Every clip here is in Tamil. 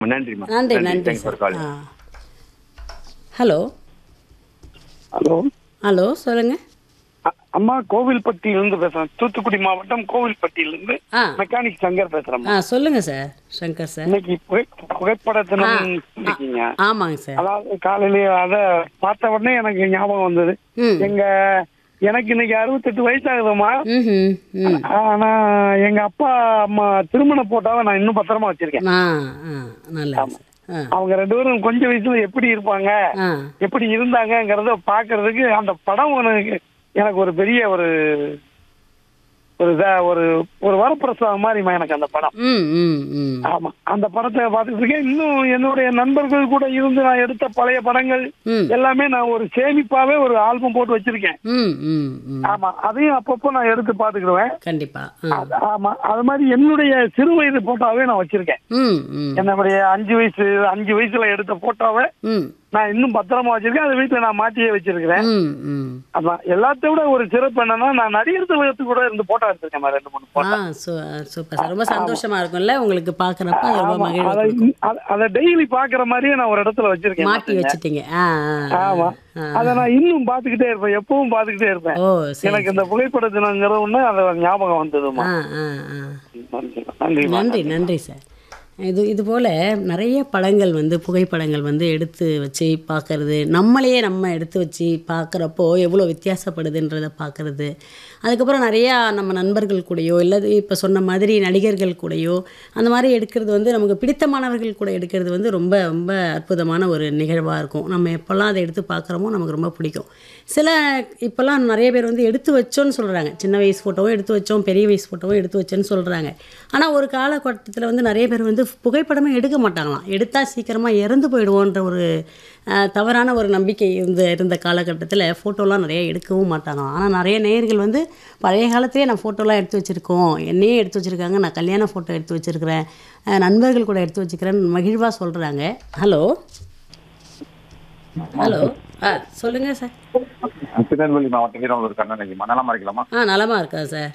நன்றிம்மா நன்றி நன்றி Thanks for சார் calling. ஆ ஹலோ ஹலோ ஹலோ சொல்லுங்கள் அ- அம்மா கோவில்பட்டியிலிருந்து பேசுறேன் தூத்துக்குடி மாவட்டம் கோவில்பட்டியிலிருந்து ஆ மெக்கானிக் சங்கர் பேசுறேன் ஆ சொல்லுங்கள் சார் சங்கர் சார் இன்னைக்கு புகை புகைப்பட தினம் ஆ, இருக்கீங்க ஆமாங்க சார் அதாவது காலையிலேயே அத பார்த்த உடனே எனக்கு ஞாபகம் வந்தது ம் எங்க எனக்கு இன்னைக்கு அறுபத்தெட்டு வயசு ஆகுதும்மா ம் ம் ஆனா எங்க அப்பா அம்மா திருமண போட்டாவை நான் இன்னும் பத்திரமா வச்சிருக்கேன் ஆ ஆ நல்லது சார் ஆ அவங்க ரெண்டு பேரும் கொஞ்ச வயசுல எப்படி இருப்பாங்க ஆ எப்படி இருந்தாங்கங்கிறத பாக்குறதுக்கு அந்த படம் எனக்கு எனக்கு ஒரு பெரிய ஒரு ஒரு இதா- ஒரு ஒரு வரப்பிரசாதம் மாதிரிமா எனக்கு அந்த படம் ம் ம் ம் ஆமா அந்த படத்தை பார்த்துட்டு இருக்கேன் இன்னும் என்னுடைய நண்பர்கள் கூட இருந்து நான் எடுத்த பழைய படங்கள் ம் எல்லாமே நான் ஒரு சேமிப்பாவே ஒரு ஆல்பம் போட்டு வச்சிருக்கேன் ம் ம் ம் ஆமா அதையும் அப்பப்போ நான் எடுத்து பாத்துக்கிடுவேன் கண்டிப்பா ஆ அது- ஆமா அது மாதிரி என்னுடைய சிறு வயது போட்டோவே நான் வச்சிருக்கேன் ம் ம் என்னுடைய அஞ்சு வயசு அஞ்சு வயசுல எடுத்த போட்டோவை ம் நான் இன்னும் பத்திரமா வச்சிருக்கேன் அதை வீட்டுல நான் மாட்டியே வச்சிருக்கிறேன் ம் ம் அதான் எல்லாத்த விட ஒரு சிறப்பு என்னன்னா நான் நடிகர் திலகத்துக்கு கூட இருந்து போட்டோ எடுத்திருக்கேன் நான் ரெண்டு மூணு ஆ போட்டோ சூ சூப்பர் சார் ரொம்ப சந்தோஷமா இருக்கும்ல உங்களுக்கு பார்க்குறப்ப அது ரொம்ப ஆமா மகிழ்வு அதை கொடுக்கும். அத- அதை டெய்லி பாக்குற மாதிரியே நான் ஒரு இடத்துல வச்சிருக்கேன் மாட்டி பாத்துங்க. வச்சிட்டீங்க ஆ ஆ, ஆமா ஆ அதை நான் இன்னும் பாத்துக்கிட்டே இருப்பேன் எப்பவும் பாத்துக்கிட்டே இருப்பேன் ஓ சரி எனக்கு இந்த புகைப்பட தினங்கிற ஒண்ணு அது ஞாபகம் வந்ததுமா ஆ ஆ ஆ நன்றி நன்றி நன்றி நன்றி சார் இது இது போல் நிறைய படங்கள் வந்து புகைப்படங்கள் வந்து எடுத்து வச்சு பார்க்கறது நம்மளையே நம்ம எடுத்து வச்சு பார்க்குறப்போ எவ்வளோ வித்தியாசப்படுதுன்றதை பார்க்கறது அதுக்கப்புறம் நிறையா நம்ம நண்பர்கள் கூடயோ இல்லை இப்போ சொன்ன மாதிரி நடிகர்கள் கூடயோ அந்த மாதிரி எடுக்கிறது வந்து நமக்கு பிடித்தமானவர்கள் கூட எடுக்கிறது வந்து ரொம்ப ரொம்ப அற்புதமான ஒரு நிகழ்வாக இருக்கும் நம்ம எப்போல்லாம் அதை எடுத்து பார்க்குறோமோ நமக்கு ரொம்ப பிடிக்கும் சில இப்போல்லாம் நிறைய பேர் வந்து எடுத்து வச்சோன்னு சொல்கிறாங்க சின்ன வயசு ஃபோட்டோவும் எடுத்து வச்சோம் பெரிய வயசு ஃபோட்டோவும் எடுத்து வச்சோன்னு சொல்கிறாங்க ஆனால் ஒரு காலகட்டத்தில் வந்து நிறைய பேர் வந்து புகைப்படமே எடுக்க மாட்டாங்களாம் எடுத்தால் சீக்கிரமாக இறந்து போயிடுவோன்ற ஒரு அஹ், தவறான ஒரு நம்பிக்கை இருந்த இருந்த காலகட்டத்தில் ஃபோட்டோலாம் நிறைய எடுக்கவும் மாட்டாங்களாம் ஆனால் நிறைய நேயர்கள் வந்து பழைய காலத்திலே நான் ஃபோட்டோலாம் எடுத்து வச்சுருக்கோம் என்னையே எடுத்து வச்சுருக்காங்க நான் கல்யாண ஃபோட்டோ எடுத்து வச்சுருக்கிறேன் நண்பர்கள் கூட எடுத்து வச்சுக்கிறேன்னு மகிழ்வாக சொல்கிறாங்க ஹலோ ஹலோ ஆ சொல்லுங்கள் சார் திருநெல்வேலி மாவட்டம் வீரவலூர் கண்ணனைக்குமா நலமா இருக்கலாமா ஆ நலமாக இருக்கா சார்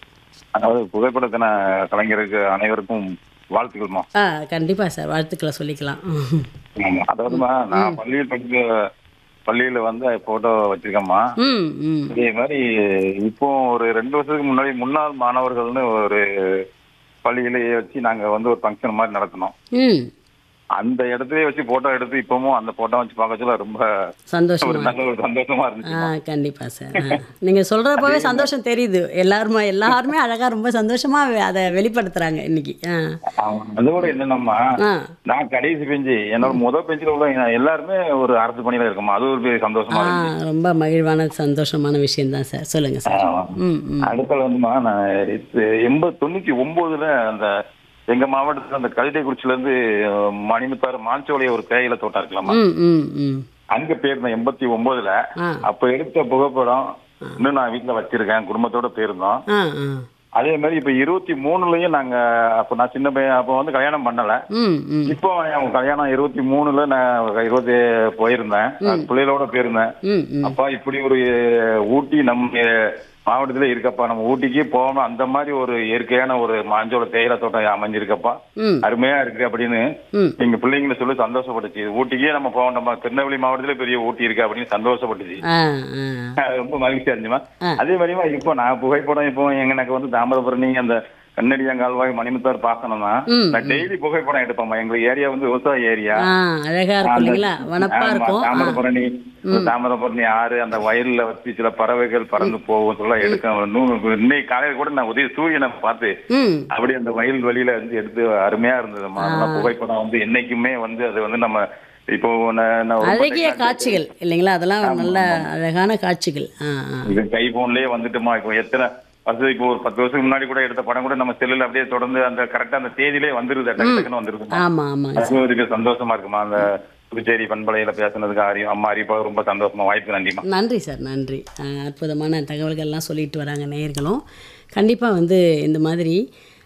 அதாவது புகைப்படத்தின கலைஞருக்கு அனைவருக்கும் வாழ்த்துக்கள்மா ஆ கண்டிப்பாக சார் வாழ்த்துக்களை சொல்லிக்கலாம் ஆமா அதாவதுமா நான் பள்ளியில் படிக்க பள்ளியில வந்து போட்டோ வச்சிருக்கேம்மா ம் ம் இதே மாதிரி இப்போ ஒரு ரெண்டு வருஷத்துக்கு முன்னாடி முன்னாள் மாணவர்கள்னு ஒரு பள்ளியிலேயே வச்சு நாங்க வந்து ஒரு ஃபங்க்ஷன் மாதிரி நடத்தினோம் ம் அந்த இடத்துலயே வச்சு போட்டோ எடுத்து இப்பவும் அந்த போட்டோ வச்சு பார்க்கறதுல ரொம்ப ஒரு சந்தோஷமா நல்ல ஒரு சந்தோஷமா ஆ இருந்துச்சு கண்டிப்பாக சார் ஆ. நீங்க சொல்கிறப்பவே சந்தோஷம் தெரியுது எல்லாருமே எல்லாருமே அழகாக ரொம்ப சந்தோஷமாக அதை வெளிப்படுத்துகிறாங்க இன்னைக்கு ஆ ஆமா. அதோட என்னன்னம்மா ஆ நான் கடைசி பெஞ்சு என்னோட முத பெஞ்சில் உள்ள எல்லாருமே ஒரு அரசு பணியில இருக்கோமா அது ஒரு பெரிய சந்தோஷமா ஆ இருந்துச்சு ரொம்ப மகிழ்வான சந்தோஷமான விஷயம்தான் சார் சொல்லுங்கள் சார் ஆமா. ம் ம் அடுத்த வந்துமா நான் இது எண்பது தொண்ணூத்தி ஒன்பதுல அந்த எங்க மாவட்டத்துல அந்த கழுதைக்குறிச்சில இருந்து அஹ், மணிமுத்தாறு மாஞ்சோலைய ஒரு தேயிலை தோட்டம் இருக்கலாமா ம் ம் ம் அங்க போயிருந்தேன் எண்பத்தி ஒன்பதுல ஆ அப்ப எடுத்த புகைப்படம் இன்னும் நான் வீட்டுல வச்சிருக்கேன் குடும்பத்தோட போயிருந்தோம் ஆ ஆ அதே மாதிரி இப்ப இருபத்தி மூணுலயும் நாங்க அப்ப நான் சின்ன பையன் அப்ப வந்து கல்யாணம் பண்ணல ம் ம் இப்போ என் கல்யாணம் இருபத்தி மூணுல நான் இருபத்தி போயிருந்தேன் நான் பிள்ளைகளோட போயிருந்தேன் ம் ம் அப்பா இப்படி ஒரு ஊட்டி நம்ம மாவட்டத்துல இருக்கப்பா நம்ம ஊட்டிக்கு போகணும் அந்த மாதிரி ஒரு இயற்கையான ஒரு மாஞ்சோள தேயிலை தோட்டம் அமைஞ்சிருக்கப்பா ம் அருமையா இருக்கு அப்படின்னு ம் எங்க பிள்ளைங்களை சொல்லி சந்தோஷப்பட்டுச்சு ஊட்டிக்கே நம்ம போக நம்ம திருநெல்வேலி மாவட்டத்துல பெரிய ஊட்டி இருக்கு அப்படின்னு சந்தோஷப்பட்டுச்சு ஆ ஆ அது ரொம்ப மகிழ்ச்சியா இருந்துச்சுமா ஆ. அதே மாதிரிமா இப்போ நான் புகைப்படம் இப்போ எங்க எனக்கு வந்து தாமிரபரணி அந்த கண்ணடியாங்கால்வாய் மணிமுத்தார் பார்க்கணும்னா ம், நான் டெய்லி புகைப்படம் எடுப்பேம்மா எங்க ஏரியா வந்து விவசாய ஏரியா ஆ அழகாக இருக்கும் இல்லைங்களா வனப்பா ஆமா, இருக்கும் ஆ தாமிரபரணி தாமிரபரணி ஆறு அந்த வயல்ல வச்சு சில பறவைகள் பறந்து போகும் சொல்ல எடுக்க நூ- இன்னைக்கு காலையில கூட நான் உதய சூரியனை பார்த்து ம் அப்படி அந்த வயல் வெளியில வந்து எடுத்து அருமையா இருந்ததுமா அதெல்லாம் புகைப்படம் வந்து என்னைக்குமே வந்து அது வந்து நம்ம இப்போ நான் நான் ரொம்ப அழகிய technology- காட்சிகள் இல்லைங்களா அதெல்லாம் நல்ல அழகான காட்சிகள் ஆ ஆ இது கை போன்லயே வந்துட்டுமா இப்போ எத்தனை வருஷம் இப்போ ஒரு பத்து வருஷத்துக்கு முன்னாடி கூட எடுத்த படம் கூட நம்ம செல்லுல அப்படியே தொடர்ந்து அந்த கரெக்டா அந்த தேதியிலே வந்துருது டக்கு டக்குன்னு வந்துருதுமா ஆமாம் ஆமாங்க அது ஒரு சந்தோஷமா இருக்குமா அந்த புதுச்சேரி பண்பலையில பேசுனதுக்கு ஆரியம் அம்மா அரிப்பா ரொம்ப சந்தோஷமா வாய்ப்பு நன்றிமா நன்றி சார் நன்றி அஹ், அற்புதமான தகவல்கள்லாம் சொல்லிட்டு வராங்க நேயர்களும் கண்டிப்பாக வந்து இந்த மாதிரி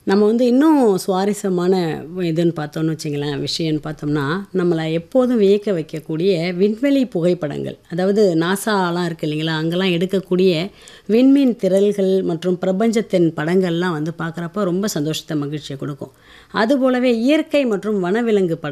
நம்ம வந்து இன்னும் சுவாரஸ்யமான இதுன்னு பார்த்தோம்னு வச்சிங்களேன் விஷயம்னு பார்த்தோம்னா நம்மளை எப்போதும் வியக்க வைக்கக்கூடிய விண்வெளி புகைப்படங்கள் அதாவது நாசாலாம் இருக்கு இல்லைங்களா அங்கெல்லாம் எடுக்கக்கூடிய விண்மீன் திரள்கள் மற்றும் பிரபஞ்சத்தின் படங்கள்லாம் வந்து பார்க்குறப்ப ரொம்ப சந்தோஷத்தை மகிழ்ச்சியை கொடுக்கும் அதுபோலவே இயற்கை மற்றும் வனவிலங்கு படம்